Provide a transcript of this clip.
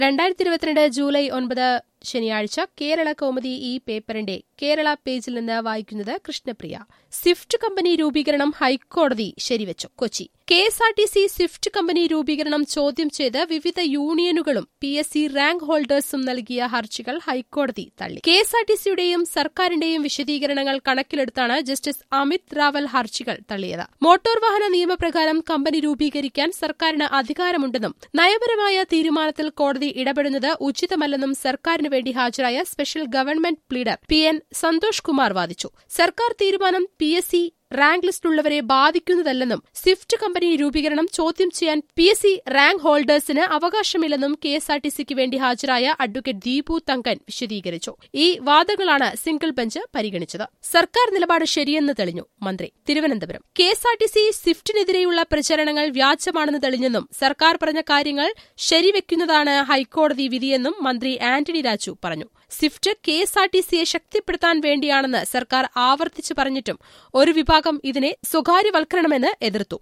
രണ്ടായിരത്തി ഇരുപത്തിരണ്ട് ജൂലൈ ഒൻപത് ശനിയാഴ്ച കേരള കൗമുദി ഈ പേപ്പറിന്റെ കേരള പേജിൽ നിന്ന് വായിക്കുന്നത് കൃഷ്ണപ്രിയ സ്വിഫ്റ്റ് കമ്പനി രൂപീകരണം ഹൈക്കോടതി ശരിവച്ചു Kochi K S R T C swift company രൂപീകരണം ചോദ്യം ചെയ്ത് വിവിധ യൂണിയനുകളും പി എസ് സി റാങ്ക് ഹോൾഡേഴ്സും നൽകിയ ഹർജികൾ ഹൈക്കോടതി തള്ളി കെ എസ് ആർ ടി സിയുടെയും സർക്കാരിന്റെയും വിശദീകരണങ്ങൾ കണക്കിലെടുത്താണ് ജസ്റ്റിസ് അമിത് റാവൽ ഹർജികൾ തള്ളിയത് മോട്ടോർ വാഹന നിയമപ്രകാരം കമ്പനി രൂപീകരിക്കാൻ സർക്കാരിന് അധികാരമുണ്ടെന്നും നയപരമായ തീരുമാനത്തിൽ കോടതി ഇടപെടുന്നത് ഉചിതമല്ലെന്നും സർക്കാരിന് വേണ്ടി ഹാജരായ special government pleader P N Santhosh Kumar വാദിച്ചു സർക്കാർ തീരുമാനം പി എസ് സി റാങ്ക് ലിസ്റ്റിലുള്ളവരെ ബാധിക്കുന്നതല്ലെന്നും സ്വിഫ്റ്റ് കമ്പനി രൂപീകരണം ചോദ്യം ചെയ്യാൻ പി എസ് സി റാങ്ക് ഹോൾഡേഴ്സിന് അവകാശമില്ലെന്നും കെ എസ് ആർ ടി സിക്ക് വേണ്ടി ഹാജരായ അഡ്വക്കേറ്റ് ദീപു തങ്കൻ വിശദീകരിച്ചു ഈ വാദങ്ങളാണ് സിംഗിൾ ബെഞ്ച് പരിഗണിച്ചത് സർക്കാർ നിലപാട് ശരിയെന്ന് തെളിഞ്ഞു മന്ത്രി Thiruvananthapuram K S R T C സ്വിഫ്റ്റിനെതിരെയുള്ള പ്രചരണങ്ങൾ വ്യാജമാണെന്ന് തെളിഞ്ഞെന്നും സർക്കാർ പറഞ്ഞ കാര്യങ്ങൾ ശരിവെക്കുന്നതാണ് ഹൈക്കോടതി വിധിയെന്നും മന്ത്രി ആന്റണി രാജു പറഞ്ഞു swift K S R T സിയെ ശക്തിപ്പെടുത്താൻ വേണ്ടിയാണെന്ന് സർക്കാർ ആവർത്തിച്ചു പറഞ്ഞിട്ടും ഒരു വിഭാഗം ഇതിനെ സ്വകാര്യവൽക്കരണമെന്ന് എതിർത്തു